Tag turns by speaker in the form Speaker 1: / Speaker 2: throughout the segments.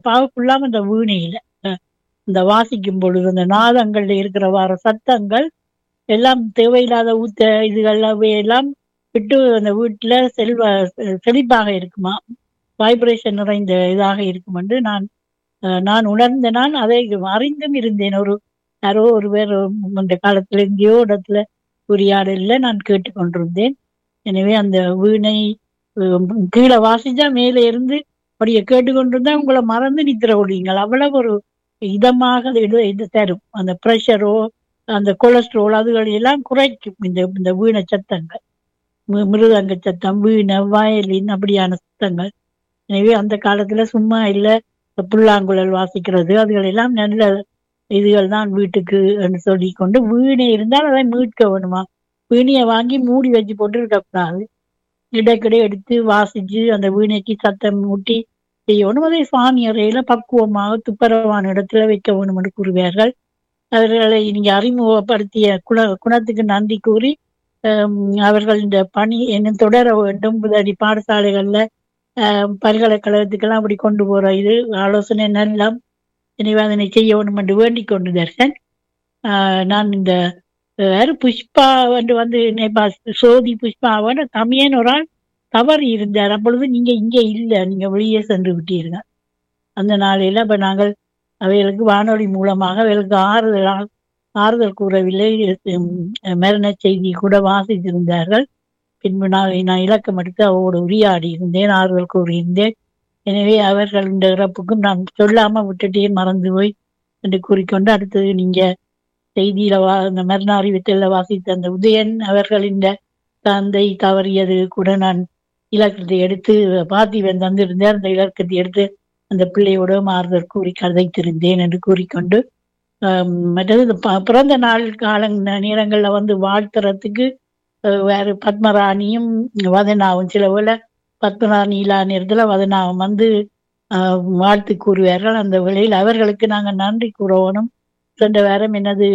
Speaker 1: பவர்ஃபுல்லாம இந்த வீணையில அஹ், இந்த வாசிக்கும் பொழுது அந்த நாதங்கள்ல இருக்கிற வர சத்தங்கள் எல்லாம் தேவையில்லாத ஊத்த இதுகள் எல்லாம் விட்டு அந்த வீட்டுல செல்வ செழிப்பாக இருக்குமா வைப்ரேஷன் நிறைந்த இதாக இருக்கும் என்று நான் அஹ், நான் உணர்ந்த நான் அதை அறிந்தும் இருந்தேன் ஒரு யாரோ ஒரு பேர் அந்த காலத்துல எங்கேயோ இடத்துல உரையாடல நான் கேட்டுக்கொண்டிருந்தேன் எனவே அந்த வீணை அஹ், கீழே வாசிச்சா மேலே இருந்து அப்படியே கேட்டுக்கொண்டிருந்தா உங்களை மறந்து நித்திர விடுவீங்கள் அவ்வளவு ஒரு இதமாக அது இது இது தரும் அந்த ப்ரெஷரோ அந்த கொலஸ்ட்ரால் அதுகள் எல்லாம் குறைக்கும் இந்த இந்த வீணை சத்தங்கள் மி- மிருதங்க சத்தம் வீணை வயலின் அப்படியான சத்தங்கள் எனவே அந்த காலத்துல சும்மா இல்ல இந்த புல்லாங்குழல் வாசிக்கிறது அதுகள் எல்லாம் நல்ல இதுகள் தான் வீட்டுக்கு என்று சொல்லி கொண்டு வீணை இருந்தால் அதை மீட்க வேணுமா வீணையை வாங்கி மூடி வச்சு போட்டு இருக்கக்கூடாது இடைக்கிടെ எடுத்து வாசிச்சு அந்த வீணைக்கு சத்தம் ஊட்டி செய்யணும் அதை சுவாமி அறையில பக்குவமாக துப்பரவான இடத்துல வைக்க வேணும் என்று கூறுவார்கள் அவர்களை நீங்க அறிமுகப்படுத்திய குண குணத்துக்கு நன்றி கூறி ஹம், அவர்கள் இந்த பணி என்ன தொடர வேண்டும் புதடி பாடசாலைகள்ல ஹம், பல்கலைக்கழகத்துக்கெல்லாம் அப்படி கொண்டு போற இது ஆலோசனை நல்லம் எனவே அதனை செய்ய வேண்டும் என்று வேண்டிக் கொண்டு தர்சன் ஆஹ், நான் இந்த வேறு புஷ்பா வந்து வந்து நேபாள் சோதி புஷ்பாவோட தமியன் ஒரு ஆள் தவறி இருந்தார் அப்பொழுது நீங்க இங்க இல்ல நீங்க வெளியே சென்று விட்டீர்கள் அந்த நாளையில அப்ப நாங்கள் அவைகளுக்கு வானொலி மூலமாக அவைகளுக்கு ஆறுதல் ஆறுதல் கூறவில்லை உம், மரண செய்தி கூட வாசித்திருந்தார்கள் பின்பு நான் நான் இலக்கம் எடுத்து அவரோடு உரையாடி இருந்தேன் ஆறுதல் கூறியிருந்தேன் எனவே அவர்கள் இந்த இறப்புக்கும் நான் சொல்லாம விட்டுட்டே மறந்து போய் என்று கூறிக்கொண்டு அடுத்தது நீங்க செய்தியில வா இந்த மரண அறிவித்தல வாசித்த அந்த உதயன் அவர்களின் தந்தை தவறியது கூட நான் இலக்கத்தை எடுத்து பார்த்திவன் தந்திருந்தார் அந்த இலக்கத்தை எடுத்து அந்த பிள்ளையோட ஆறுதல் கூறி கதைத்திருந்தேன் என்று கூறிக்கொண்டு ஆம், மற்றது இந்த ப- பிறந்த நாள் கால நேரங்கள்ல வந்து வாழ்த்துறதுக்கு அஹ், வேற பத்மராணியும் வதனாவும் சில வேளை பத்மராணி இலா நேரத்துல வதனாவும் வந்து ஆஹ், வாழ்த்து கூறுவார்கள் அந்த வேளையில் அவர்களுக்கு நாங்க நன்றி கூறணும் சென்ற வாரம் எனது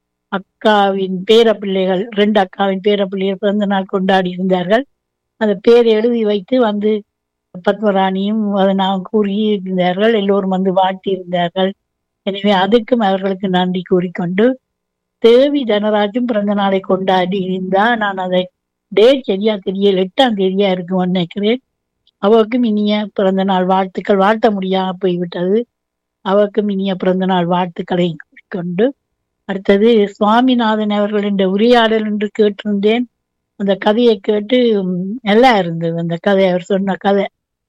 Speaker 1: அக்காவின் பேர பிள்ளைகள் ரெண்டு அக்காவின் பேர பிள்ளைகள் பிறந்த நாள் கொண்டாடி இருந்தார்கள் அந்த பேரை எழுதி வைத்து வந்து பத்மராணியும் வதனாவும் கூறி இருந்தார்கள் எல்லோரும் வந்து வாழ்த்தி இருந்தார்கள் எனவே அதுக்கும் அவர்களுக்கு நன்றி கூறிக்கொண்டு தேவி தனராஜும் பிறந்த நாளை கொண்டாடி இருந்தா நான் அதை டேட் சரியா தெரியல எட்டாம் தேதியா இருக்கும்னு நினைக்கிறேன் அவருக்கும் இனிய பிறந்த நாள் வாழ்த்துக்கள் வாழ்த்த முடியாம போய்விட்டது அவருக்கும் இனிய பிறந்த நாள் வாழ்த்துக்களை கொண்டு அடுத்தது சுவாமிநாதன் அவர்களின் உரையாடல் என்று கேட்டிருந்தேன் அந்த கதையை கேட்டு உம், நல்லா இருந்தது அந்த கதை அவர் சொன்ன கதை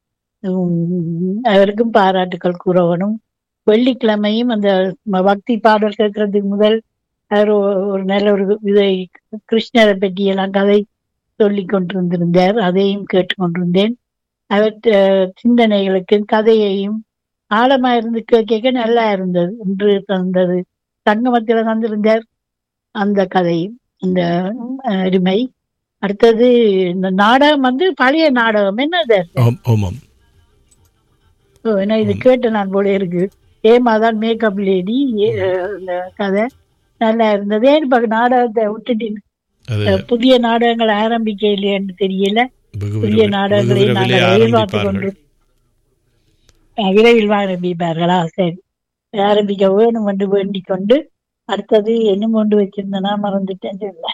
Speaker 1: உம், அவருக்கும் பாராட்டுக்கள் கூறவனும் வெள்ளிக்கிழமையும் அந்த ம- பக்தி பாடல் கேட்கறதுக்கு முதல் அவர் ஒ- ஒரு நல்ல ஒரு இதை கிருஷ்ணரை பற்றி எல்லாம் கதை சொல்லி கொண்டிருந்திருந்தார் அதையும் கேட்டுக்கொண்டிருந்தேன் அவர் அஹ், சிந்தனைகளுக்கும் கதையையும் ஆழமா இருந்து கேட்க நல்லா இருந்தது என்று தந்தது சங்கமத்தில தந்திருந்தார் அந்த கதையும் இந்த அஹ், அருமை அடுத்தது இந்த நாடகம் வந்து பழைய நாடகம் என்னது
Speaker 2: ஆம் ஆமாம்
Speaker 1: ஓ, ஏன்னா இது கேட்ட நான் போல இருக்கு ஏமாதான் மேக்கப் லேடி அந்த கதை நல்லா இருந்தது ஏன் இப்ப நாடகத்தை விட்டுட்டு
Speaker 2: அது
Speaker 1: அஹ், புதிய நாடகங்கள் ஆரம்பிக்க இல்லையான்னு தெரியல
Speaker 2: வெகு
Speaker 1: புதிய
Speaker 2: விரைவில் வெகு
Speaker 1: நாடகங்களை
Speaker 2: விரைவிலே
Speaker 1: நாங்கள் எதிர்பார்த்து கொண்டு
Speaker 2: ஆரம்பிப்பார்கள்
Speaker 1: அஹ், விரைவில் ஆரம்பிப்பார்களா சரி ஆரம்பிக்க வேணும் என்று வேண்டிக் கொண்டு அடுத்தது என்ன கொண்டு வச்சிருந்தேன்னா மறந்துட்டேன் சொல்ல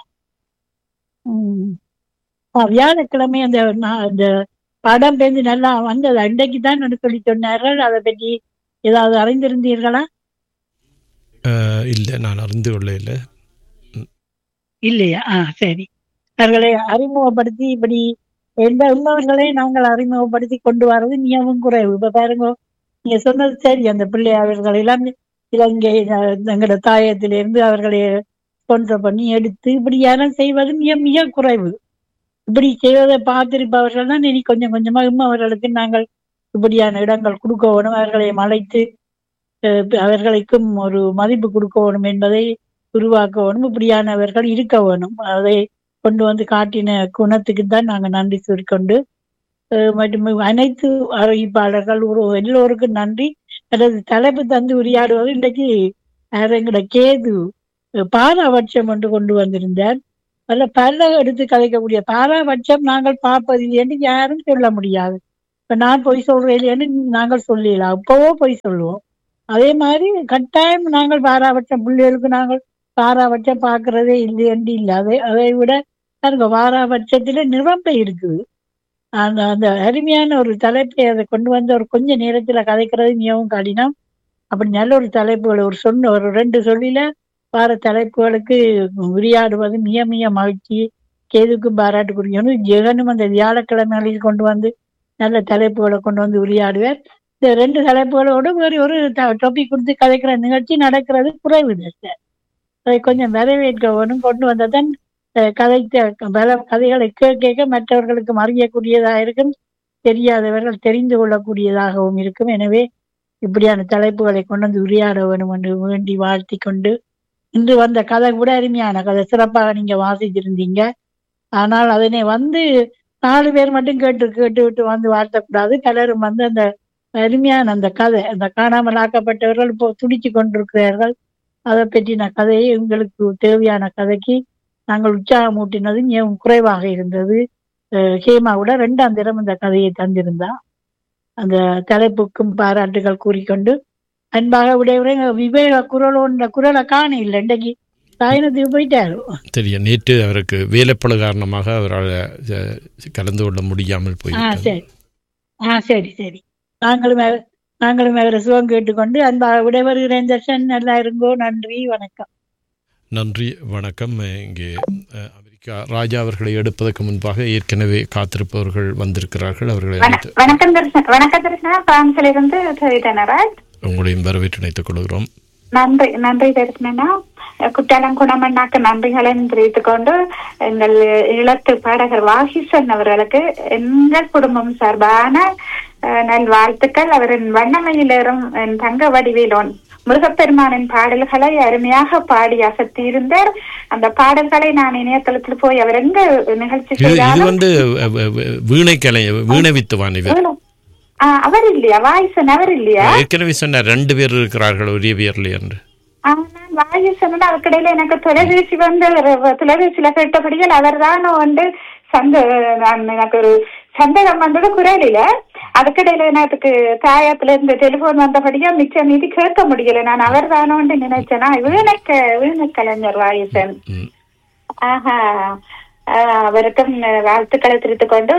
Speaker 1: உம் ஆ, வியாழக்கிழமை அந்த நா- அந்த படம் பேருந்து நல்லா வந்தது அன்றைக்கு தான் சொல்லி சொன்னார்கள் அதை பற்றி ஏதாவது அறிந்திருந்தீர்களா
Speaker 2: அஹ், இல்லை நான் அறிந்து கொள்ள இல்லை
Speaker 1: இல்லையா ஆ சரி அவர்களை அறிமுகப்படுத்தி இப்படி எந்த உள்ளவர்களை நாங்கள் அறிமுகப்படுத்தி கொண்டு வர்றது மிகவும் குறைவு இப்ப பாருங்க நீங்க சொன்னது சரி அந்த பிள்ளை அவர்கள் எல்லாம் இலங்கை அஹ், எங்களோட தாயத்திலிருந்து அவர்களை ஸ்பான்சர் பண்ணி எடுத்து இப்படி யாரும் செய்வது மிக மிக குறைவு இப்படி செய்வதை பார்த்திருப்பவர்கள் தான் இனி கொஞ்சம் கொஞ்சமா இன்னும் அவர்களுக்கு நாங்கள் இப்படியான இடங்கள் கொடுக்க வேணும் அவர்களை அழைத்து அஹ், அவர்களுக்கும் ஒரு மதிப்பு கொடுக்க வேணும் என்பதை உருவாக்க வேணும் இப்படியானவர்கள் இருக்க வேணும் அதை கொண்டு வந்து காட்டின குணத்துக்கு தான் நாங்க நன்றி சொல்லிக்கொண்டு அஹ், மற்றும் அனைத்து அறிவிப்பாளர்கள் ஒரு எல்லோருக்கும் நன்றி அல்லது தலைப்பு தந்து உரையாடுவது இன்றைக்கு யார் எங்கட கேது அஹ், பாராபட்சம் என்று கொண்டு வந்திருந்தார் அதில் பல எடுத்து கதைக்கக்கூடிய பாராபட்சம் நாங்கள் பார்ப்பதில்லை என்று யாரும் சொல்ல முடியாது இப்ப நான் பொய் சொல்றேன் இல்லையான்னு நாங்கள் சொல்லிடலாம் அப்பவோ பொய் சொல்லுவோம் அதே மாதிரி கட்டாயம் நாங்கள் பாராபட்சம் பிள்ளைகளுக்கு நாங்கள் பாராபட்சம் பார்க்கறதே இல்லையன்று இல்லை அதை அதை விட பாருங்க பாராபட்சத்துல நிரம்ப இருக்குது அந்த அந்த அருமையான ஒரு தலைப்பை அதை கொண்டு வந்து ஒரு கொஞ்ச நேரத்துல கதைக்கிறது மிகவும் கடினம் அப்படி நல்ல ஒரு தலைப்புகள் ஒரு சொன்ன ஒரு ரெண்டு சொல்லில வார தலைப்புகளுக்கு உரையாடுவது மிக மிக மகிழ்ச்சி கேதுக்கும் பாராட்டுக்குரியவனு ஜெகனும் அந்த வியாழக்கிழமைகளில் கொண்டு வந்து நல்ல தலைப்புகளை கொண்டு வந்து உரையாடுவார் இந்த ரெண்டு தலைப்புகளோடு வேறு ஒரு டாபிக் கொடுத்து கதைக்கிற நிகழ்ச்சி நடக்கிறது குறைவு சார் அதை கொஞ்சம் வரவேற்கவனும் கொண்டு வந்ததான் அஹ், கதைத்த பல கதைகளை கேட்க கேட்க மற்றவர்களுக்கு அறியக்கூடியதாக இருக்கும் தெரியாதவர்கள் தெரிந்து கொள்ளக்கூடியதாகவும் இருக்கும் எனவே இப்படியான தலைப்புகளை கொண்டு வந்து உரையாட வேணும் என்று வேண்டி வாழ்த்தி கொண்டு இன்று வந்த கதை கூட அருமையான கதை சிறப்பாக நீங்க வாசிச்சிருந்தீங்க ஆனால் அதனை வந்து நாலு பேர் மட்டும் கேட்டு கேட்டு விட்டு வந்து வாழ்த்தக்கூடாது பலரும் வந்து அந்த அருமையான அந்த கதை அந்த காணாமல் ஆக்கப்பட்டவர்கள் இப்போ துடிச்சு கொண்டிருக்கிறார்கள் அதை பற்றின கதையை உங்களுக்கு தேவையான கதைக்கு நாங்கள் உற்சாகமூட்டினது மிகவும் குறைவாக இருந்தது அஹ் ஹேமா கூட ரெண்டாம் தினம் இந்த கதையை தந்திருந்தா அந்த தலைப்புக்கும் பாராட்டுகள் கூறிக்கொண்டு அன்பாக விடையுறை விவேக குரலோன்ற குரலை காண இல்லை இன்றைக்கு சாயனத்துக்கு போயிட்டாரு
Speaker 2: தெரியும் நேற்று அவருக்கு வேலைப்பளு காரணமாக அவரால் அஹ், கலந்து கொள்ள முடியாமல்
Speaker 1: ஆ
Speaker 2: போய்விட்டது
Speaker 1: சரி ஆ சரி சரி நாங்களும் அவ- நாங்களும் அவரை சுகம் கேட்டுக்கொண்டு அன்பாக விடைபெறுகிறேன் தர்ஷன் நல்லா இருங்கோ நன்றி வணக்கம்
Speaker 2: நன்றி வணக்கம் இங்கே அஹ், அமெரிக்கா ராஜா அவர்களை எடுப்பதற்கு முன்பாக ஏற்கனவே காத்திருப்பவர்கள் வந்திருக்கிறார்கள் அவர்களை
Speaker 3: வண-
Speaker 2: அழைத்து
Speaker 3: வணக்கம் தர்ஷனா வணக்கம் தர்ஷனா பிரான்ஸ்ல இருந்து சரிதனராஜ்
Speaker 2: உங்களையும் வரவேற்று இணைத்துக் கொள்கிறோம்
Speaker 3: நன்றி நன்றி தர்ஷனா குற்றாலம் குணமண்ணாக்கு நன்றிகளை தெரிவித்துக் கொண்டு எங்கள் இளத்து பாடகர் வாகிசன் அவர்களுக்கு எங்கள் குடும்பம் சார்பான அஹ், நல்வாழ்த்துக்கள் அவரின் வண்ணமையிலேறும் என் தங்க வடிவிலோன் முருகப்பெருமானின் பாடல்களை அருமையாக பாடி அசத்தியிருந்தார் அந்த பாடல்களை நான் இணையதளத்தில் போய் அவர் எங்க நிகழ்ச்சி
Speaker 2: இது இது
Speaker 3: செய்தாலும்
Speaker 2: வந்து அஹ், அஹ், வீணை கலை வீணை வித்துவான் இவர்
Speaker 3: ஆ, அவர் இல்லையா வாய்சன் அவர் இல்லையா
Speaker 2: ஏற்கனவே சொன்னார் ரெண்டு பேர் இருக்கிறார்கள் ஒரே பேர்ல என்று
Speaker 3: ஆ, நான் வாயுசன் அதுக்கிடையில எனக்கு தொலைபேசி வந்து ஒரு தொலைபேசியில கேட்டபடியால் அவர் தான் வந்து சந்த நான் எனக்கு ஒரு சந்தேகம் வந்தது குரலில அதுக்கிடையில எனக்கு தாயத்துல இருந்து டெலிபோன் வந்தபடியா மிச்சம் மீதி கேட்க முடியல நான் அவர் தானோன்னு நினைச்சேனா வீணக்க வீணக்கலைஞர் வாயுசன்
Speaker 2: ம்.
Speaker 3: ஆஹா ஆஹ் அவருக்கும் வாழ்த்துக்களை தெரிவித்துக் கொண்டு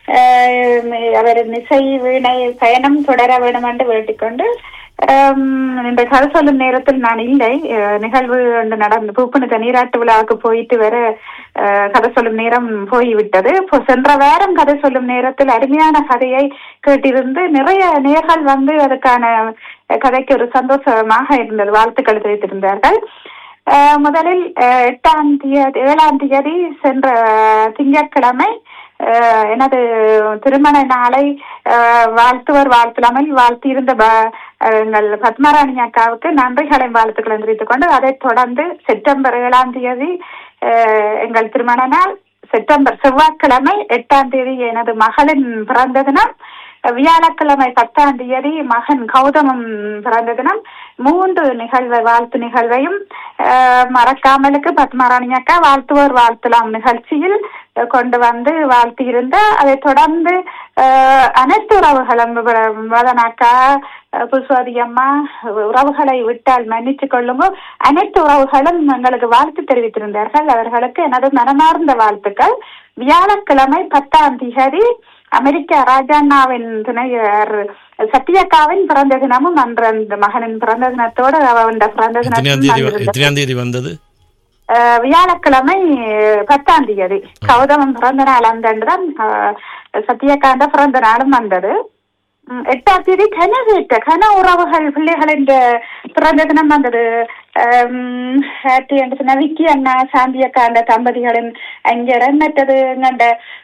Speaker 3: ஆஹ் அவர் இசை வீணை பயணம் தொடர வேண்டும் என்று வேண்டிக் கொண்டு ஆம், இந்த கதை சொல்லும் நேரத்தில் நான் இல்லை ஆஹ் நிகழ்வு ஒன்று நடந்து பூப்புனித நீராட்டு விழாவுக்கு போயிட்டு வர ஆஹ் கதை சொல்லும் நேரம் போய்விட்டது இப்போ சென்ற வாரம் கதை சொல்லும் நேரத்தில் அருமையான கதையை கேட்டிருந்து நிறைய நேர்கள் வந்து அதுக்கான கதைக்கு ஒரு சந்தோஷமாக இருந்தது வாழ்த்துக்கள் தெரிவித்திருந்தார்கள் ஆஹ் முதலில் ஆஹ் எட்டாம் தேதி ஏழாம் தேதி சென்ற திங்கட்கிழமை ஆஹ் எனது திருமண நாளை ஆஹ் வாழ்த்துவர் வாழ்த்தலாமல் வாழ்த்தியிருந்த ப- ஆஹ் எங்கள் பத்மராணி அக்காவுக்கு நன்றிகளை வாழ்த்துக்களை தெரிவித்துக் கொண்டு அதைத் தொடர்ந்து செப்டம்பர் ஏழாம் தேதி ஆஹ் எங்கள் திருமண நாள் செப்டம்பர் செவ்வாய்க்கிழமை எட்டாம் தேதி எனது மகளின் பிறந்த தினம் வியாழக்கிழமை பத்தாம் தேதி மகன் கௌதமம் பிறந்த தினம் மூன்று நிகழ்வு வாழ்த்து நிகழ்வையும் ஆஹ், மறக்காமலுக்கு பத்மராணி அக்கா வாழ்த்துவோர் வாழ்த்தலாம் நிகழ்ச்சியில் அஹ், கொண்டு வந்து வாழ்த்தியிருந்த அதை தொடர்ந்து ஆஹ், அனைத்து உறவுகளும் வ- வதன் அக்கா அஹ், புஷ்வாதி அம்மா உறவுகளை விட்டால் மன்னிச்சு கொள்ளுங்க அனைத்து உறவுகளும் எங்களுக்கு வாழ்த்து தெரிவித்திருந்தார்கள் அவர்களுக்கு எனது மனமார்ந்த வாழ்த்துக்கள் வியாழக்கிழமை பத்தாம் தேதி அமெரிக்க ராஜாண்ணாவின் துணையர் சத்யக்காவின் பிறந்த தினமும் அன்று அந்த மகனின் பிறந்த தினத்தோடு அவன் பிறந்த
Speaker 2: எத்தனையாம்
Speaker 3: தினமும்
Speaker 2: தேதி வ-
Speaker 3: வந்திருந்தது.
Speaker 2: எத்தனையாம் தேதி வந்தது
Speaker 3: அஹ், வியாழக்கிழமை பத்தாம் தேதி கௌதமன் பிறந்த நாள் அந்த தான் சத்யகாந்த பிறந்த நாளும் வந்தது உம், எட்டாம் தேதி கன வீட்டு கன உறவுகள் பிள்ளைகளின் பிறந்த தினம் வந்தது உம், ஹாப்பி என்று சொன்னா விக்கி அண்ணா சாந்தி அக்கா அந்த தம்பதிகளின் அங்கடன் மற்றது எங்கண்ட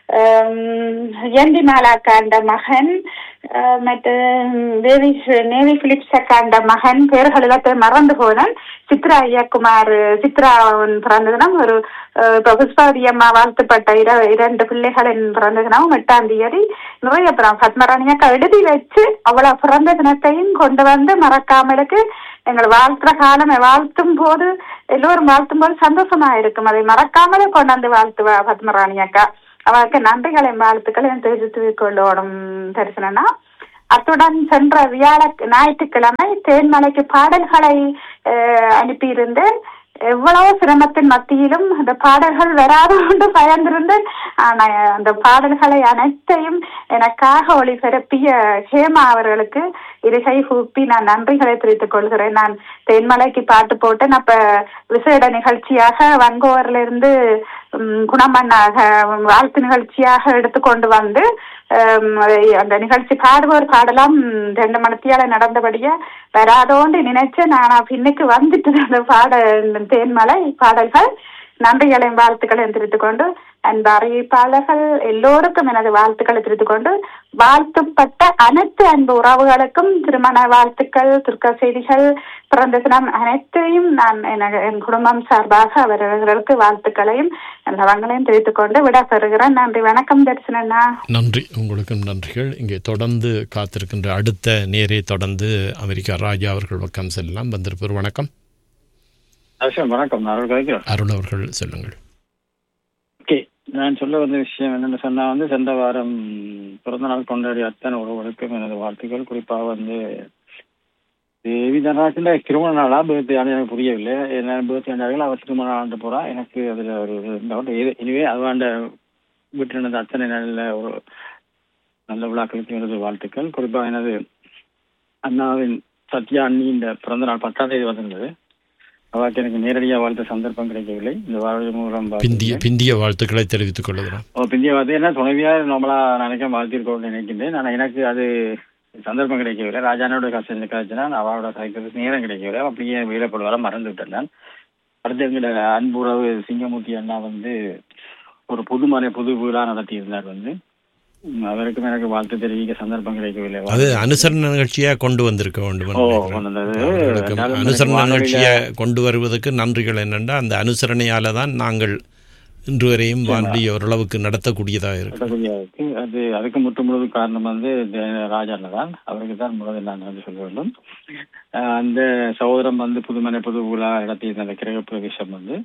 Speaker 3: எந்தி மாலாக்கா அந்த மகன் அஹ், மற்ற தேவி நேவி பிலிப்ஸ் அக்கா அந்த மகன் பேர்கள் எல்லாத்தையும் மறந்து போனேன் சித்ரா ஐயாக்குமார் சித்ராவின் பிறந்த தினம் ஒரு அஹ், இப்ப புஷ்பாவதி அம்மா வாழ்த்துப்பட்ட இர இரண்டு பிள்ளைகளின் பிறந்த தினமும் எட்டாம் தேதி நிறைய அப்புறம் பத்மராணி அக்கா எழுதி வச்சு அவ்வளவு பிறந்த தினத்தையும் கொண்டு வந்து மறக்காமலுக்கு எங்களை வாழ்த்துற காலம் வாழ்த்தும் போது எல்லோரும் வாழ்த்தும் போது சந்தோஷமா இருக்கும் அதை மறக்காமலே கொண்டாந்து வாழ்த்துவா பத்மராணி அக்கா அவருக்கு நன்றிகளையும் வாழ்த்துக்களையும் தெரிவித்துக் கொள்ளணும் தரிசனா அத்துடன் சென்ற வியாழ ஞாயிற்றுக்கிழமை தேன்மலைக்கு பாடல்களை அஹ், அனுப்பியிருந்தேன் எவ்வளவு சிரமத்தின் மத்தியிலும் அந்த பாடல்கள் வராது கொண்டு பயந்திருந்தேன் ஆனா அந்த பாடல்களை அனைத்தையும் எனக்காக ஒளிபரப்பிய ஹேமா அவர்களுக்கு இருகை கூப்பி நான் நன்றிகளை தெரிவித்துக் கொள்கிறேன் நான் தென்மலைக்கு பாட்டு போட்டேன் அப்ப விசேட நிகழ்ச்சியாக வன்கோவர்ல இருந்து உம், குணமண்ணாக வாழ்த்து நிகழ்ச்சியாக எடுத்துக்கொண்டு வந்து உம், அதை- அந்த நிகழ்ச்சி பாடுவோர் பாடலாம் உம், ரெண்டு மணித்தியால நடந்தபடியா வராதோண்டு நினைச்சு நான் பின்னுக்கு வந்துட்டு அந்த பாட தேன்மலை பாடல்கள் நன்றிகளையும் வாழ்த்துக்களையும் தெரிவித்துக் கொண்டு அன்பு அறிவிப்பாளர்கள் எல்லோருக்கும் எனது வாழ்த்துக்களை தெரிவித்துக் கொண்டு வாழ்த்துப்பட்ட அனைத்து அன்பு உறவுகளுக்கும் திருமண வாழ்த்துக்கள் துர்க்க செய்திகள் பிறந்த தினம் அனைத்தையும் நான் என- என் குடும்பம் சார்பாக அவர்களுக்கு வாழ்த்துக்களையும் நலவங்களையும் தெரிவித்துக் கொண்டு விட பெறுகிறேன் நன்றி வணக்கம் தரிசனண்ணா
Speaker 2: நன்றி உங்களுக்கும் நன்றிகள் இங்கே தொடர்ந்து காத்திருக்கின்ற அடுத்த நேரே தொடர்ந்து அமெரிக்கா ராஜா அவர்கள் பக்கம் செல்லலாம் வந்திருப்பவர் வணக்கம்
Speaker 4: அவசியம் வணக்கம் நான் அவர்கள் கழிக்கிறேன்
Speaker 2: அருள் அவர்கள் சொல்லுங்கள்
Speaker 4: ஓகே நான் சொல்ல வந்த விஷயம் என்னன்னு சொன்னா வந்து சென்ற வாரம் பிறந்த நாள் கொண்டாடிய அத்தனை உறவுகளுக்கும் எனது வாழ்த்துக்கள் குறிப்பாக வந்து தேவி தனராஜின் திருமண நாளா பேர்த்து எனக்கு புரியவில்லை என்ன பேர்த்து ஆண்டார்கள் அவர் திருமண ஆண்டு போறா எனக்கு அதுல ஒரு டவுட் எனவே அதுவாண்ட வீட்டில் நடந்த அத்தனை நல்ல ஒரு நல்ல விழாக்களுக்கு எனது வாழ்த்துக்கள் குறிப்பாக எனது அண்ணாவின் சத்யா அண்ணி இந்த பிறந்த நாள் பத்தாம் தேதி வந்திருந்தது அவருக்கு எனக்கு நேரடியாக வாழ்த்த சந்தர்ப்பம் கிடைக்கவில்லை இந்த வாழ்வு மூலம்
Speaker 2: பிந்திய
Speaker 4: வாழ்த்துக்கிறேன்.
Speaker 2: பிந்திய வாழ்த்துக்களை தெரிவித்துக் கொள்கிறோம்
Speaker 4: ஓ பிந்திய வார்த்தை என்ன துணைவியா நம்மளா நினைக்க வாழ்த்திருக்கோம்னு நினைக்கின்றேன் ஆனால் எனக்கு அது சந்தர்ப்பம் கிடைக்கவில்லை ராஜானோட கஷ்டம் கழிச்சுனா அவளோட சைக்கிறதுக்கு நேரம் கிடைக்கவில்லை அப்படியே வீரப்படுவார மறந்து விட்டேன் நான் அடுத்து எங்களோட அன்புறவு சிங்கமூர்த்தி அண்ணா வந்து ஒரு புதுமனை புது விழா நடத்தியிருந்தார் வந்து உம், அவருக்கும் எனக்கு வாழ்த்து தெரிவிக்க சந்தர்ப்பம் கிடைக்கவில்லை
Speaker 2: அது அனுசரண நிகழ்ச்சியா கொண்டு வந்திருக்க வேண்டும் என்று
Speaker 4: ஓ
Speaker 2: நினைக்கிறேன்.
Speaker 4: கொண்டு வந்தது
Speaker 2: அவர்களுக்கு
Speaker 4: இருந்தாலும்
Speaker 2: அனுசரண
Speaker 4: வானொலியில-
Speaker 2: நிகழ்ச்சியை கொண்டு வருவதற்கு நன்றிகள் என்னென்னா அந்த அனுசரணையால தான் நாங்கள் இன்று வரையும் வானொலி ஓரளவுக்கு நடத்தக்கூடியதாக இருக்கு
Speaker 4: கட்டக்கூடியதா இருக்கு அது அதுக்கு முற்று முழுது காரணம் வந்து தே- ராஜாண்ண தான் அவருக்கு தான் முதலில் நான் நன்றி சொல்ல வேண்டும் அஹ் அந்த சகோதரம் வந்து புதுமனை புது விழா நடத்தியிருந்த அந்த கிரக பிரவேசம் வந்து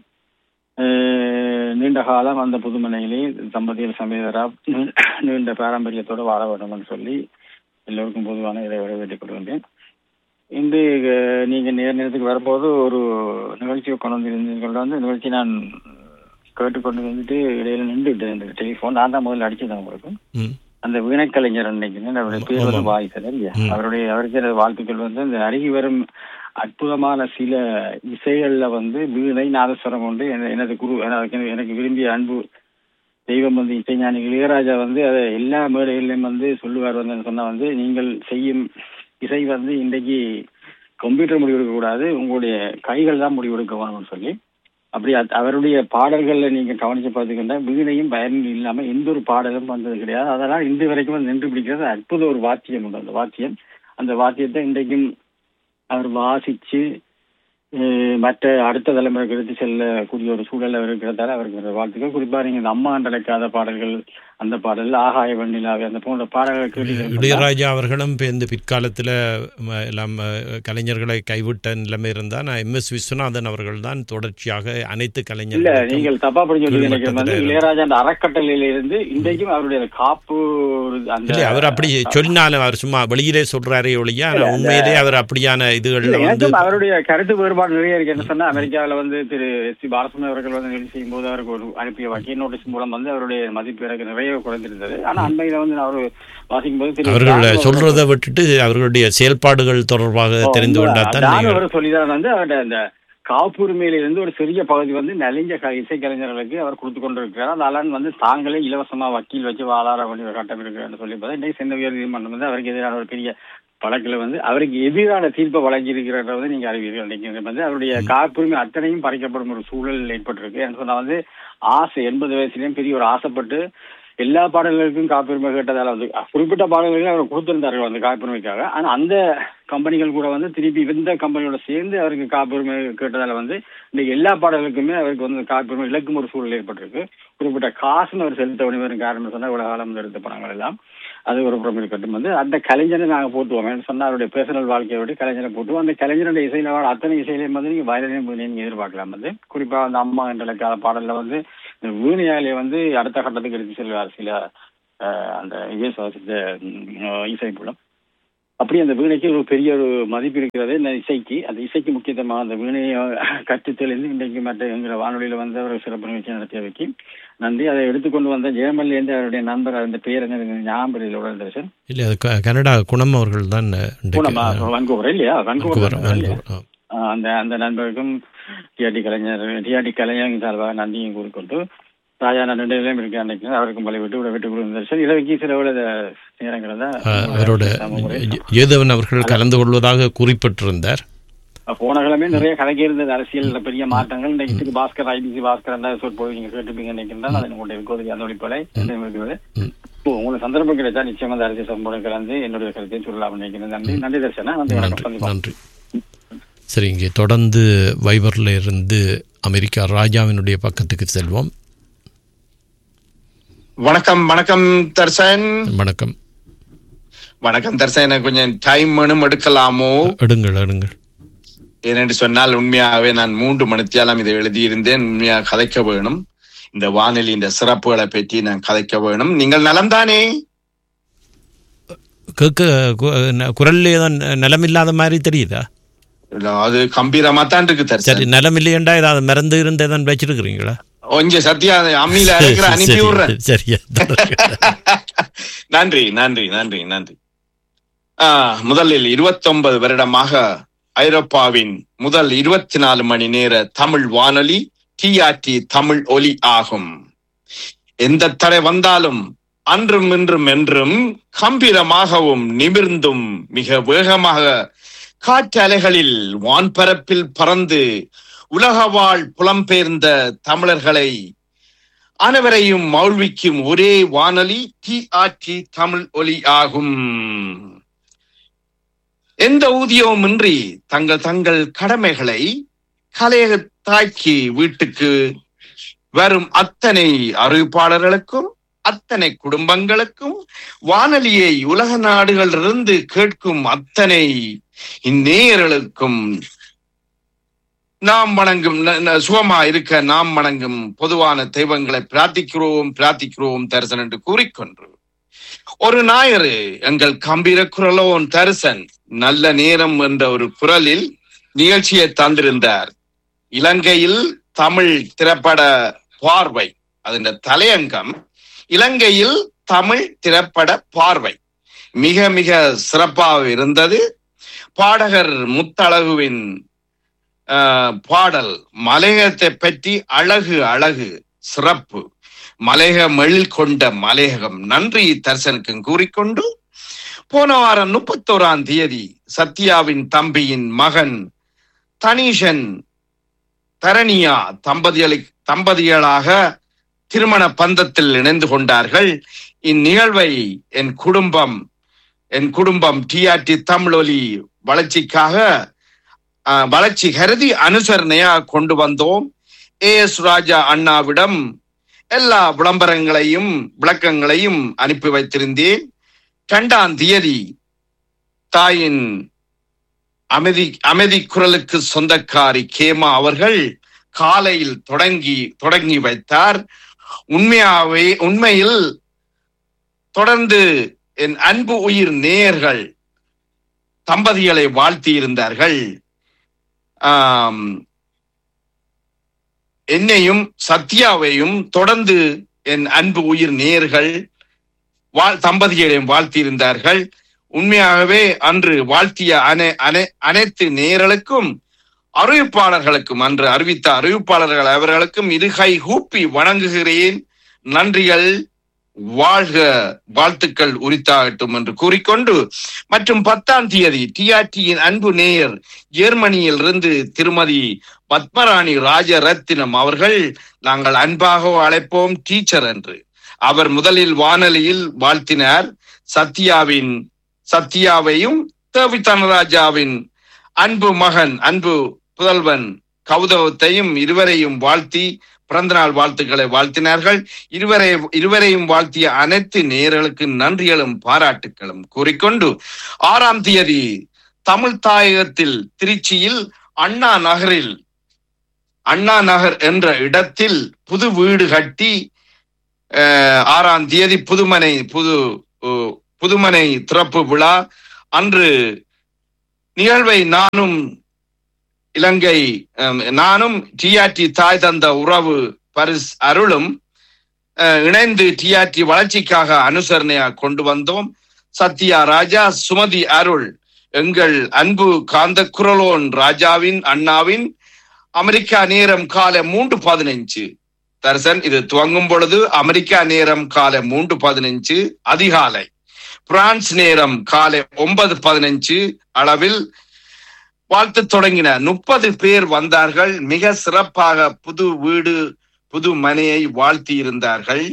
Speaker 4: அஹ் நீண்ட காலம் அந்த புதுமனையிலே தம்பதிகள் சமேதரா நீ- நீண்ட பாரம்பரியத்தோடு வாழ வேண்டும்னு சொல்லி எல்லோருக்கும் பொதுவான இதை வேண்டிக் கொள்கின்றேன் இன்று அஹ், நீங்க நேர் நேரத்துக்கு வரும்போது ஒரு நிகழ்ச்சியை கொண்டு வந்திருந்தீர்கள் வந்து நிகழ்ச்சி நான் கேட்டுக்கொண்டு வந்துட்டு இடையில நின்றுட்டேன் இந்த டெலிஃபோன் நான் தான் முதல்ல அடிச்சது உங்களுக்கு
Speaker 2: ம்
Speaker 4: அந்த வீணக்கலைஞர் நினைக்கிறேன் அவருடைய பேர் வந்து
Speaker 2: ஆமாம்.
Speaker 4: வாய்ஸ் இல்லையா
Speaker 2: ம்.
Speaker 4: அவருடைய அவருக்கு எனது வாழ்த்துக்கள் வந்து இந்த அருகி வரும் அற்புதமான சில இசைகள்ல வந்து வீணை நாதஸ்வரம் கொண்டு என- எனது குரு எனக்கு எனக்கு விரும்பிய அன்பு தெய்வம் வந்து இசைஞானி இளையராஜா வந்து அதை எல்லா மேடைகளிலும் வந்து சொல்லுவார் வந்து சொன்னா வந்து நீங்கள் செய்யும் இசை வந்து இன்றைக்கு கம்ப்யூட்டர் முடிவெடுக்க கூடாது உங்களுடைய கைகள் தான் முடிவெடுக்க வேணும்னு சொல்லி அப்படி அத்- அவருடைய பாடல்கள்ல நீங்க கவனிச்சு பார்த்துக்கிட்டா வீணையும் பயனும் இல்லாம எந்த ஒரு பாடலும் வந்தது கிடையாது அதெல்லாம் இன்று வரைக்கும் வந்து நின்று பிடிக்கிறது அற்புத ஒரு வாத்தியம் உண்டு அந்த வாத்தியம் அந்த வாத்தியத்தை இன்றைக்கும் அவர் வாசிச்சு அஹ், மற்ற அடுத்த தலைமுறைக்கு எடுத்து செல்லக்கூடிய ஒரு சூழல் அவர் இருக்கிறதால அவருக்கு ஒரு வாழ்த்துக்கள் குறிப்பா நீங்க இந்த அம்மா அண்டழைக்காத பாடல்கள் அந்த பாடல் ஆகாய வெண்ணிலாவே அந்த போன்ற பாடல்கள் கேட்டீங்கன்னா
Speaker 2: இளையராஜா அவர்களும் இப்போ இந்த பிற்காலத்தில் எல்லாம் அஹ், கலைஞர்களை கைவிட்ட நிலைமை இருந்தால் நான் எம் எஸ் விஸ்வநாதன் அவர்கள் தான் தொடர்ச்சியாக அனைத்து
Speaker 4: இல்ல
Speaker 2: கலைஞர்களுக்கும்
Speaker 4: நீங்கள் தப்பா புரிஞ்சு
Speaker 2: கீழ்
Speaker 4: நினைக்கிற வந்து
Speaker 2: மட்டத்துல
Speaker 4: இளையராஜா அந்த அறக்கட்டளையில இருந்து இன்றைக்கும் அவருடைய காப்பு அந்த
Speaker 2: இல்லை அவர் அப்படி சொன்னாலும் அவர் சும்மா வெளியிலே சொல்றாரே ஒழிய ஆனா உண்மையிலே அவர் அப்படியான இதுகளில்
Speaker 4: இல்ல,
Speaker 2: வந்து
Speaker 4: எனக்கும் அவருடைய கருத்து வேறுபாடு நிறைய இருக்கு என்ன சொன்னா அமெரிக்காவில் வந்து திரு எஸ் சி பாலசுமணி அவர்கள் வந்து நிகழ்ச்சி செய்யும் போது அவருக்கு ஒரு அனுப்பிய வக்கீல் நோட்டீஸ் மூலம் வந்து அவருடைய மதிப்பு எனக்கு நிறைய குறைந்திருந்தது ஆனா அண்மையில வந்து நான் அவர் வாசிக்கும் போது திரு
Speaker 2: அவர்கள்
Speaker 4: ஜான்
Speaker 2: சொல்றதை விட்டுட்டு அவர்களுடைய செயல்பாடுகள் தொடர்பாக
Speaker 4: ஓ,
Speaker 2: தெரிந்து
Speaker 4: இந்த
Speaker 2: கொண்டாதான்
Speaker 4: ஜான்
Speaker 2: நீங்கள்
Speaker 4: அவர் சொல்லிதான் வந்து அவருடைய அந்த காப்புரிமையில இருந்து ஒரு சிறிய பகுதி வந்து நலிஞ்ச க- இசைக்கலைஞர்களுக்கு அவர் கொடுத்து கொண்டிருக்கிறார் அதனால வந்து தாங்களே இலவசமா வக்கீல் வச்சு வாழாற வேண்டிய ஒரு கட்டம் இருக்கிறான்னு சொல்லி பார்த்தா இன்னைக்கு சென்னை உயர் நீதிமன்றம் வந்து அவருக்கு எதிரான ஒரு பெரிய வழக்குல வந்து அவருக்கு எதிரான தீர்ப்பை வழங்கி இருக்கிறத வந்து நீங்க அறிவீர்கள் இன்னைக்கு வந்து அவருடைய காப்புரிமை அத்தனையும் பறிக்கப்படும் ஒரு சூழல் ஏற்பட்டிருக்கு என்று சொன்னா வந்து ஆசை எண்பது வயசுலயும் பெரிய ஒரு ஆசைப்பட்டு எல்லா பாடல்களுக்கும் காப்புரிமை கேட்டதால வந்து குறிப்பிட்ட பாடல்களுக்கு அவர் கொடுத்திருந்தார்கள் அந்த காப்புரிமைக்காக ஆனா அந்த கம்பெனிகள் கூட வந்து திருப்பி இந்த கம்பெனியோட சேர்ந்து அவருக்கு காப்புரிமை கேட்டதால வந்து இன்னைக்கு எல்லா பாடல்களுக்குமே அவருக்கு வந்து காப்புரிமை இழக்கும் ஒரு சூழல் ஏற்பட்டிருக்கு குறிப்பிட்ட காசுன்னு அவர் செலுத்த வேண்டிய காரணம் சொன்னா இவ்வளவு காலம் நிறுத்த போனாங்க எல்லாம் அது ஒரு புறம் இருக்கட்டும் வந்து அந்த கலைஞரை நாங்கள் போட்டுவோம் சொன்னா அவருடைய பர்சனல் வாழ்க்கையை விட்டு கலைஞரை போட்டுவோம் அந்த கலைஞருடைய இசையில வர அத்தனை இசையிலையும் வந்து நீங்க வயலினையும் நீங்க எதிர்பார்க்கலாம் வந்து குறிப்பா அந்த அம்மா என்ற கால பாடல்ல வந்து இந்த வீணையாலே வந்து அடுத்த கட்டத்துக்கு எடுத்து செல்வார் சில அஹ், அந்த இயேசுவாசித்த இசைப்புலம் அப்படி அந்த வீணைக்கு ஒரு பெரிய ஒரு மதிப்பு இருக்கிறது இந்த இசைக்கு அந்த இசைக்கு முக்கியத்துவமாக அந்த வீணையை கற்று தெளிந்து இன்றைக்கு மற்ற எங்களை வானொலியில வந்து ஒரு சிறப்பு நிகழ்ச்சி நடத்தியவைக்கு நன்றி அதை எடுத்துக்கொண்டு வந்த ஜெயமல்லேருந்து அவருடைய நண்பர் அந்த பேர் என்ன ஞாபகம் உடல்
Speaker 2: இல்லை அது க- கனடா குணம் அவர்கள் தான்
Speaker 4: பூனமா வன்கூவர் இல்லையா வன்கூவர்
Speaker 2: வன்கூவர்
Speaker 4: இல்லையா?
Speaker 2: வன்கூவர் ஆ.
Speaker 4: ஆஹ் அந்த அந்த நண்பருக்கும் டிஆர்டி கலைஞர் டிஆர்டி கலைஞர் சார்பாக நன்றியும் கூறிக்கொண்டு ராஜா நான் ரெண்டு நிலையம் இருக்கேன் அன்னைக்கு அவருக்கும் பல விட்டு விட விட்டு கொடுத்தார் சரி இரவுக்கு சில விட நேரங்களில்
Speaker 2: ஆ, அவரோட ஏ- ஏதவன் அவர்கள் கலந்து கொள்வதாக குறிப்பிட்டிருந்தார்
Speaker 4: போன கிழமை நிறைய கதைக்கு இருந்தது அரசியல் பெரிய மாற்றங்கள் இந்த இதுக்கு பாஸ்கர் ஐடிசி பாஸ்கர் அந்த சொற்பொழி நீங்க கேட்டுப்பீங்க நினைக்கின்றேன் அது உங்களுடைய இருக்கோது அந்த ஒளிப்பலை இருக்கிறது
Speaker 2: ம்.
Speaker 4: இப்போ உங்களுக்கு சந்தர்ப்பம் கிடைச்சா நிச்சயமா அந்த அரசியல் சம்பவம் கலந்து என்னுடைய கருத்தையும் சொல்லலாம் நினைக்கிறேன் நன்றி நன்றி தர்ஷனா நன்றி வணக்கம்
Speaker 2: நன்றி
Speaker 4: சந்திப்போம்.
Speaker 2: நன்றி சரி இங்கே தொடர்ந்து வைபரில் இருந்து அமெரிக்கா ராஜாவினுடைய பக்கத்துக்கு செல்வோம்
Speaker 5: வணக்கம் வணக்கம் தர்சன்
Speaker 2: வணக்கம்
Speaker 5: வணக்கம் தர்சன் எனக்கு கொஞ்சம் டைம் வேணும் எடுக்கலாமோ
Speaker 2: எடுங்கள் எடுங்கள்
Speaker 5: ஏனென்று சொன்னால் உண்மையாகவே நான் மூன்று மணித்தியாலம் இதை எழுதியிருந்தேன் உண்மையாக கதைக்க வேணும் இந்த வானொலி இந்த சிறப்புகளை பற்றி நான் கதைக்க வேணும் நீங்கள் நலம்தானே
Speaker 2: கேட்க கு- ந- குரல்லே தான் நலமில்லாத மாதிரி தெரியுதா
Speaker 5: இல்ல, அது கம்பீரமா தான் இருக்கு
Speaker 2: சரி
Speaker 5: தர்சன்
Speaker 2: நலம் இல்லையண்டா ஏதாவது மறந்து இருந்து தான் வச்சிருக்கிறீங்களா
Speaker 5: கொஞ்சம் சத்யா அதை அம்மியில அரைக்கிற அனுப்பி
Speaker 2: சரி,
Speaker 5: விடுறேன்
Speaker 2: சரியா
Speaker 5: நன்றி நன்றி நன்றி நன்றி ஆ, முதலில் 29 வருடமாக ஐரோப்பாவின் முதல் இருபத்தி நாலு மணி நேர தமிழ் வானொலி டிஆர்டி தமிழ் ஒலி ஆகும் எந்த தடை வந்தாலும் அன்றும் இன்றும் என்றும் கம்பீரமாகவும் நிமிர்ந்தும் மிக வேகமாக காற்றலைகளில் வான்பரப்பில் பறந்து உலக வாழ் புலம்பெயர்ந்த தமிழர்களை அனைவரையும் மௌழ்விக்கும் ஒரே வானொலி டிஆர்டி தமிழ் ஒலி ஆகும் எந்த ஊதியமுமின்றி தங்கள் தங்கள் கடமைகளை கலையக தாக்கி வீட்டுக்கு வரும் அத்தனை அறிவிப்பாளர்களுக்கும் அத்தனை குடும்பங்களுக்கும் வானொலியை உலக நாடுகளிலிருந்து கேட்கும் அத்தனை இந்நேயர்களுக்கும் நாம் வணங்கும் ந- ந- சுகமா இருக்க நாம் வணங்கும் பொதுவான தெய்வங்களை பிரார்த்திக்கிறோம் பிரார்த்திக்கிறோம் தரிசன் என்று கூறிக்கொண்டு ஒரு ஞாயிறு எங்கள் கம்பீர குரலோன் தரிசன் நல்ல நேரம் என்ற ஒரு குரலில் நிகழ்ச்சியை தந்திருந்தார் இலங்கையில் தமிழ் திரைப்பட பார்வை அதன் தலையங்கம் இலங்கையில் தமிழ் திரைப்பட பார்வை மிக மிக சிறப்பாக இருந்தது பாடகர் முத்தழகுவின் ஆஹ், பாடல் மலையகத்தை பற்றி அழகு அழகு சிறப்பு மலையக மெழில் கொண்ட மலையகம் நன்றி தரிசனுக்கும் கூறிக்கொண்டு போன வாரம் முப்பத்தோராம் தேதி சத்யாவின் தம்பியின் மகன் தனீஷன் தரணியா தம்பதிகளை தம்பதிகளாக திருமண பந்தத்தில் இணைந்து கொண்டார்கள் இந்நிகழ்வை என் குடும்பம் என் குடும்பம் டிஆர்டி தமிழொலி வளர்ச்சிக்காக ஆஹ், வளர்ச்சி கருதி அனுசரணையா கொண்டு வந்தோம் ஏ எஸ் ராஜா அண்ணாவிடம் எல்லா விளம்பரங்களையும் விளக்கங்களையும் அனுப்பி வைத்திருந்தேன் இரண்டாம் தேதி தாயின் அமைதி அமைதி குரலுக்கு சொந்தக்காரி கேமா அவர்கள் காலையில் தொடங்கி தொடங்கி வைத்தார் உண்மையாவே உண்மையில் தொடர்ந்து என் அன்பு உயிர் நேயர்கள் தம்பதிகளை வாழ்த்தி இருந்தார்கள் ஆம், என்னையும் சத்யாவையும் தொடர்ந்து என் அன்பு உயிர் நேயர்கள் வாழ் தம்பதிகளையும் வாழ்த்தியிருந்தார்கள் உண்மையாகவே அன்று வாழ்த்திய அனை அனை அனைத்து நேயர்களுக்கும் அறிவிப்பாளர்களுக்கும் அன்று அறிவித்த அறிவிப்பாளர்கள் அவர்களுக்கும் இருகை கூப்பி வணங்குகிறேன் நன்றிகள் வாழ்க வாழ்த்துக்கள் உரித்தாகட்டும் என்று கூறிக்கொண்டு மற்றும் பத்தாம் தேதி டிஆர்டியின் அன்பு நேயர் ஜெர்மனியில் இருந்து திருமதி பத்மராணி ராஜரத்தினம் அவர்கள் நாங்கள் அன்பாக அழைப்போம் டீச்சர் என்று அவர் முதலில் வானொலியில் வாழ்த்தினார் சத்யாவின் சத்யாவையும் தேவி தனராஜாவின் அன்பு மகன் அன்பு புதல்வன் கௌதவத்தையும் இருவரையும் வாழ்த்தி பிறந்தநாள் வாழ்த்துக்களை வாழ்த்தினார்கள் இருவரை இருவரையும் வாழ்த்திய அனைத்து நேயர்களுக்கு நன்றிகளும் பாராட்டுகளும் கூறிக்கொண்டு ஆறாம் தேதி தமிழ் தாயகத்தில் திருச்சியில் அண்ணா நகரில் அண்ணா நகர் என்ற இடத்தில் புது வீடு கட்டி அஹ், ஆறாம் தேதி புதுமனை புது அஹ், புதுமனை திறப்பு விழா அன்று நிகழ்வை நானும் இலங்கை அஹ், நானும் டிஆர்டி தாய் தந்த உறவு பரிஸ் அருளும் அஹ், இணைந்து டிஆர்டி வளர்ச்சிக்காக அனுசரணையாக கொண்டு வந்தோம் சத்யா ராஜா சுமதி அருள் எங்கள் அன்பு காந்த குரலோன் ராஜாவின் அண்ணாவின் அமெரிக்கா நேரம் காலை மூன்று பதினைஞ்சு தர்சன் இது துவங்கும் பொழுது அமெரிக்கா நேரம் காலை மூன்று பதினைஞ்சு அதிகாலை பிரான்ஸ் நேரம் காலை ஒன்பது பதினைஞ்சு அளவில் வாழ்த்து தொடங்கின முப்பது பேர் வந்தார்கள் மிக சிறப்பாக புது வீடு புது மனையை வாழ்த்தி இருந்தார்கள்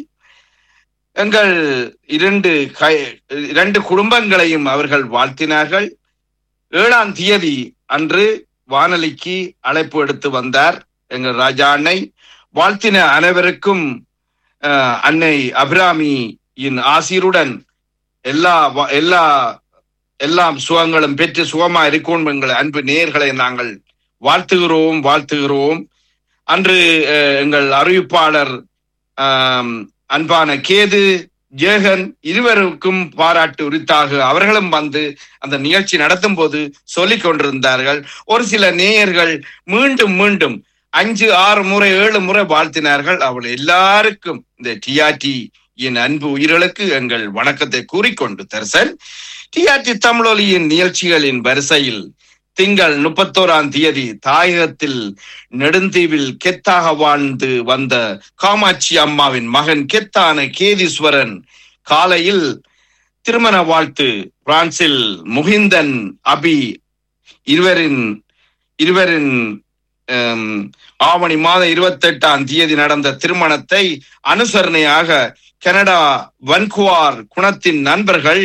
Speaker 5: எங்கள் இரண்டு கை இரண்டு குடும்பங்களையும் அவர்கள் வாழ்த்தினார்கள் ஏழாம் தேதி அன்று வானொலிக்கு அழைப்பு எடுத்து வந்தார் எங்கள் ராஜா அன்னை வாழ்த்தின அனைவருக்கும் அஹ், அன்னை அபிராமியின் ஆசீருடன் எல்லா வ- எல்லா எல்லாம் சுகங்களும் பெற்று சுகமா இருக்கும் எங்கள் அன்பு நேயர்களை நாங்கள் வாழ்த்துகிறோம் வாழ்த்துகிறோம் அன்று அஹ், எங்கள் அறிவிப்பாளர் ஆம், அன்பான கேது ஜேகன் இருவருக்கும் பாராட்டு உரித்தாக அவர்களும் வந்து அந்த நிகழ்ச்சி நடத்தும் போது சொல்லிக் கொண்டிருந்தார்கள் ஒரு சில நேயர்கள் மீண்டும் மீண்டும் அஞ்சு ஆறு முறை ஏழு முறை வாழ்த்தினார்கள் அவள் எல்லாருக்கும் இந்த டிஆர்டி என் அன்பு உயிர்களுக்கு எங்கள் வணக்கத்தை கூறிக்கொண்டு தரிசன் டிஆர்டி தமிழொலியின் நிகழ்ச்சிகளின் வரிசையில் திங்கள் முப்பத்தோராம் தேதி தாயகத்தில் நெடுந்தீவில் கெத்தாக வாழ்ந்து வந்த காமாட்சி அம்மாவின் மகன் கெத்தான கேதீஸ்வரன் காலையில் திருமண வாழ்த்து பிரான்சில் முகிந்தன் அபி இருவரின் இருவரின் ஹம், ஆவணி மாதம் இருபத்தி எட்டாம் தேதி நடந்த திருமணத்தை அனுசரணையாக கனடா வன்குவார் குணத்தின் நண்பர்கள்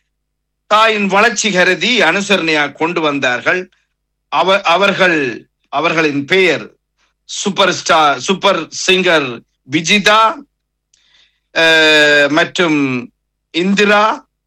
Speaker 5: தாயின் வளர்ச்சி கருதி அனுசரணையாக கொண்டு வந்தார்கள் அவ அவர்கள் அவர்களின் பெயர் super star super singer Vijitha அஹ், மற்றும் இந்திரா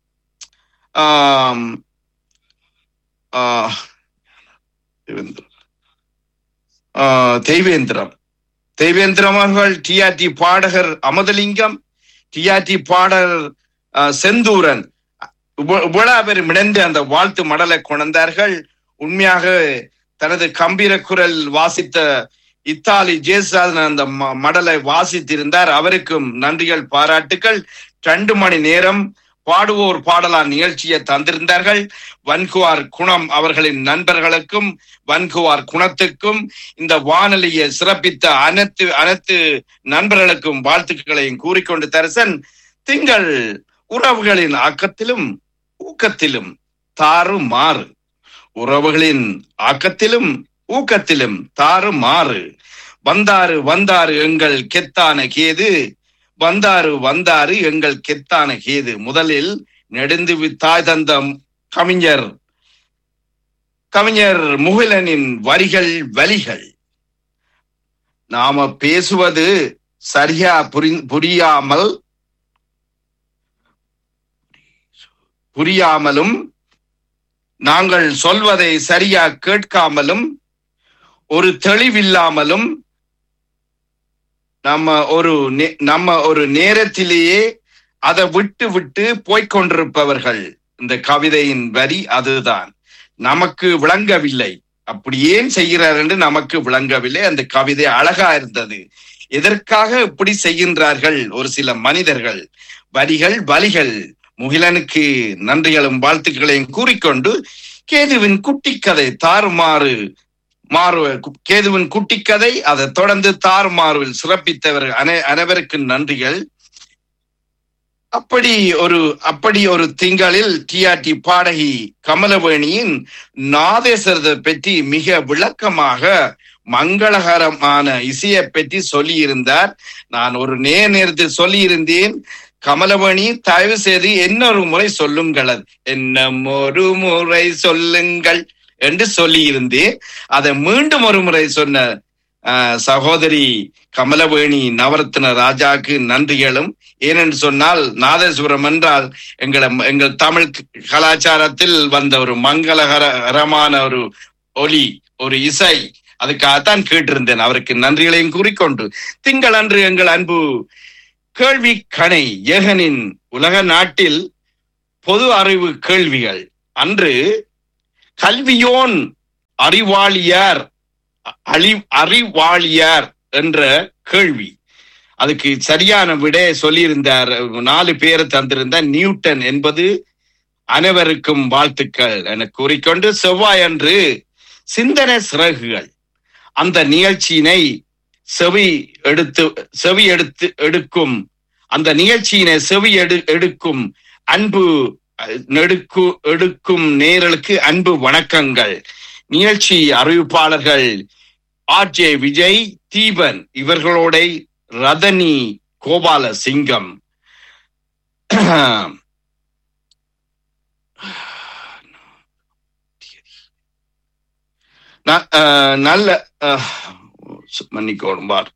Speaker 5: ஆம், ஆஹ், தேவேந்திரம். ஆஹ், தெய்வேந்திரம் தெய்வேந்திரம் அவர்கள் டிஆர்டி பாடகர் அமதலிங்கம் டிஆர்டி பாடகர் ஆஹ், செந்தூரன் இவ்வ- இவ்வளவு பேரும் இணைந்து அந்த வாழ்த்து மடலை கொண்டார்கள் உண்மையாக தனது கம்பீர குரல் வாசித்த இத்தாலி ஜேசாதன் அந்த ம- மடலை வாசித்திருந்தார் அவருக்கும் நன்றிகள் பாராட்டுக்கள் ரெண்டு மணி நேரம் பாடுவோர் பாடலாம் நிகழ்ச்சியை தந்திருந்தார்கள் வன்குவார் குணம் அவர்களின் நண்பர்களுக்கும் வன்குவார் குணத்துக்கும் இந்த வானொலியை சிறப்பித்த அனைத்து அனைத்து நண்பர்களுக்கும் வாழ்த்துக்களையும் கூறிக்கொண்டு தரசன் திங்கள் உறவுகளின் ஆக்கத்திலும் ஊக்கத்திலும் தாறு மாறு உறவுகளின் ஆக்கத்திலும் ஊக்கத்திலும் தாறு மாறு வந்தாரு வந்தாரு எங்கள் கெத்தான கேது வந்தாரு வந்தாரு எங்கள் கெத்தான கேது முதலில் நெடுந்து தாய் தந்த கவிஞர் கவிஞர் முகிலனின் வரிகள் வலிகள் நாம பேசுவது சரியா புரி புரியாமல் புரியாமலும் நாங்கள் சொல்வதை சரியா கேட்காமலும் ஒரு தெளிவில்லாமலும் நம்ம ஒரு நே- நம்ம ஒரு நேரத்திலேயே அதை விட்டு விட்டு போய்க்கொண்டிருப்பவர்கள் இந்த கவிதையின் வரி அதுதான் நமக்கு விளங்கவில்லை அப்படி ஏன் செய்கிறார் என்று நமக்கு விளங்கவில்லை அந்த கவிதை அழகா இருந்தது எதற்காக இப்படி செய்கின்றார்கள் ஒரு சில மனிதர்கள் வரிகள் வலிகள் முகிலனுக்கு நன்றிகளும் வாழ்த்துக்களையும் கூறிக்கொண்டு கேதுவின் குட்டிக்கதை தாறுமாறு மாறு கேதுவின் குட்டிக்கதை அதை தொடர்ந்து தாறுமாறுவில் சிறப்பித்தவர் அனை அனைவருக்கு நன்றிகள் அப்படி ஒரு அப்படி ஒரு திங்களில் டிஆர்டி பாடகி கமலவேணியின் நாதேஸ்வரத்தை பற்றி மிக விளக்கமாக மங்களகரமான இசையை பற்றி சொல்லியிருந்தார் நான் ஒரு நேர நேரத்தில் சொல்லியிருந்தேன் கமலவேணி தயவு செய்து இன்னொரு முறை சொல்லுங்கள் என்னும் ஒரு முறை சொல்லுங்கள் என்று சொல்லியிருந்தேன் அதை மீண்டும் ஒரு முறை சொன்ன அஹ், சகோதரி கமலவேணி நவரத்ன ராஜாக்கு நன்றிகளும் ஏனென்று சொன்னால் நாதேஸ்வரம் என்றால் எங்களை எங்கள் தமிழ் கலாச்சாரத்தில் வந்த ஒரு மங்களகரமான ஒரு ஒலி ஒரு இசை அதுக்காகத்தான் கேட்டிருந்தேன் அவருக்கு நன்றிகளையும் கூறிக்கொண்டு திங்களன்று எங்கள் அன்பு கேள்வி கணை ஏகனின் உலக நாட்டில் பொது அறிவு கேள்விகள் அன்று கல்வியோன் அறிவாளியார் அழி அறிவாளியார் என்ற கேள்வி அதுக்கு சரியான விட சொல்லியிருந்தார் நாலு பேர் தந்திருந்த நியூட்டன் என்பது அனைவருக்கும் வாழ்த்துக்கள் என கூறிக்கொண்டு செவ்வாய் அன்று சிந்தனை சிறகுகள் அந்த நிகழ்ச்சியினை செவி எடுத்து செவி எடுத்து எடுக்கும் அந்த நிகழ்ச்சியினை செவி எடு எடுக்கும் அன்பு அஹ், நெடுக்கு எடுக்கும் நேரலுக்கு அன்பு வணக்கங்கள் நிகழ்ச்சி அறிவிப்பாளர்கள் ஆர் ஜே விஜய் தீபன் இவர்களோட ரதனி கோபால சிங்கம் ந- அஹ், நல்ல அஹ், மன்னிக்கோணும் பார்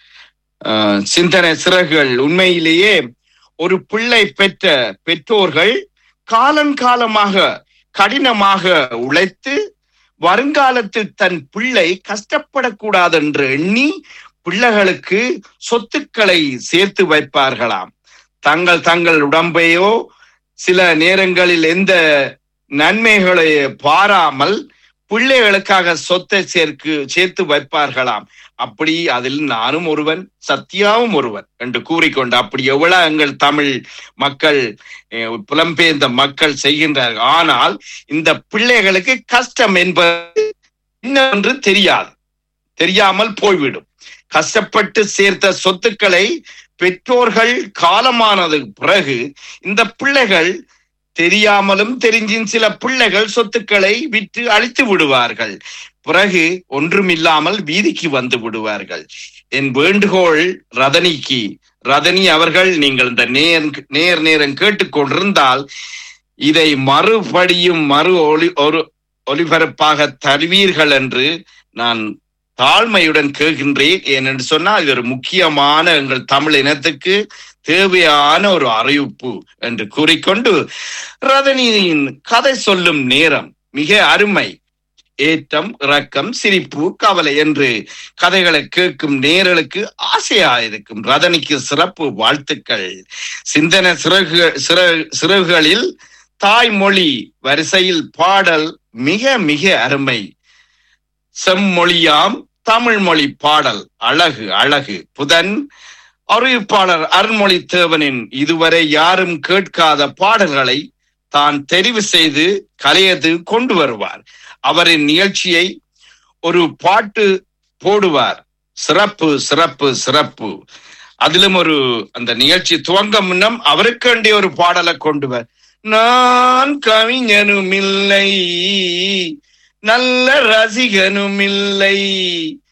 Speaker 5: அஹ், சிந்தனை சிறகுகள் உண்மையிலேயே ஒரு பிள்ளை பெற்ற பெற்றோர்கள் காலங்காலமாக கடினமாக உழைத்து வருங்காலத்தில் தன் பிள்ளை கஷ்டப்படக்கூடாது என்று எண்ணி பிள்ளைகளுக்கு சொத்துக்களை சேர்த்து வைப்பார்களாம் தங்கள் தங்கள் உடம்பையோ சில நேரங்களில் எந்த நன்மைகளை பாராமல் பிள்ளைகளுக்காக சொத்தை சேர்க்கு சேர்த்து வைப்பார்களாம் அப்படி அதில் நானும் ஒருவன் சத்யாவும் ஒருவன் என்று கூறிக்கொண்டு அப்படி எவ்வளவு எங்கள் தமிழ் மக்கள் அஹ், புலம்பெயர்ந்த மக்கள் செய்கின்றார்கள் ஆனால் இந்த பிள்ளைகளுக்கு கஷ்டம் என்பது என்னவென்று தெரியாது தெரியாமல் போய்விடும் கஷ்டப்பட்டு சேர்த்த சொத்துக்களை பெற்றோர்கள் காலமானது பிறகு இந்த பிள்ளைகள் தெரியாமலும் தெரிஞ்சின் சில பிள்ளைகள் சொத்துக்களை விற்று அழித்து விடுவார்கள் பிறகு ஒன்றுமில்லாமல் வீதிக்கு வந்து விடுவார்கள் என் வேண்டுகோள் ரதனிக்கு ரதனி அவர்கள் நீங்கள் இந்த நேர் நேர் நேரம் கேட்டுக்கொண்டிருந்தால் இதை மறுபடியும் மறு ஒளி ஒரு ஒலிபரப்பாக தருவீர்கள் என்று நான் தாழ்மையுடன் கேட்கின்றேன் ஏனென்று சொன்னால் இது ஒரு முக்கியமான எங்கள் தமிழ் இனத்துக்கு தேவையான ஒரு அறிவிப்பு என்று கூறிக்கொண்டு ரதனியின் கதை சொல்லும் நேரம் மிக அருமை ஏற்றம் இறக்கம் சிரிப்பு கவலை என்று கதைகளை கேட்கும் நேரலுக்கு ஆசையா இருக்கும் ரதனிக்கு சிறப்பு வாழ்த்துக்கள் சிந்தனை சிறகு சிற- சிறகுகளில் தாய்மொழி வரிசையில் பாடல் மிக மிக அருமை செம்மொழியாம் தமிழ் மொழி பாடல் அழகு அழகு புதன் அறிவிப்பாளர் அருண்மொழி தேவனின் இதுவரை யாரும் கேட்காத பாடல்களை தான் தெரிவு செய்து கலையது கொண்டு வருவார் அவரின் நிகழ்ச்சியை ஒரு பாட்டு போடுவார் சிறப்பு சிறப்பு சிறப்பு அதிலும் ஒரு அந்த நிகழ்ச்சி துவங்க முன்னம் அவருக்கு வேண்டிய ஒரு பாடலை கொண்டு வர் நான் கவிஞனும் இல்லை நல்ல ரசிகனும் இல்லை